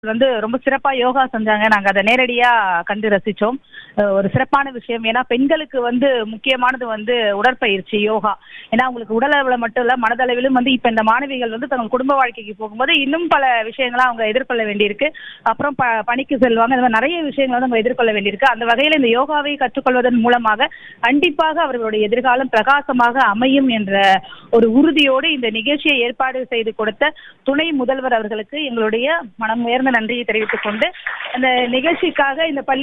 வந்து ரொம்ப சிறப்பா யோகா செஞ்சாங்க நாங்க அதை நேரடியா கண்டு ரசிச்சோம் அஹ் ஒரு சிறப்பான விஷயம் ஏன்னா பெண்களுக்கு வந்து முக்கியமானது வந்து உடற்பயிற்சி யோகா ஏன்னா அவங்களுக்கு உடல் அளவுல மட்டும் இல்ல மனதளவிலும் வந்து இப்ப இந்த மாணவிகள் வந்து தங்கள் குடும்ப வாழ்க்கைக்கு போகும்போது இன்னும் பல விஷயங்களை அவங்க எதிர்கொள்ள வேண்டியிருக்கு அப்புறம் ப பணிக்கு செல்வாங்க இந்த மாதிரி நிறைய விஷயங்களை வந்து அவங்க எதிர்கொள்ள வேண்டியிருக்கு அந்த வகையில இந்த யோகாவை கற்றுக்கொள்வதன் மூலமாக கண்டிப்பாக அவர்களுடைய எதிர்காலம் பிரகாசமாக அமையும் என்ற ஒரு உறுதியோடு இந்த நிகழ்ச்சியை ஏற்பாடு செய்து கொடுத்த துணை முதல்வர் அவர்களுக்கு எங்களுடைய மனம் உயர்ந்த நன்றியை தெரிவித்துக் கொண்டு அந்த நிகழ்ச்சிக்காக இந்த பள்ளி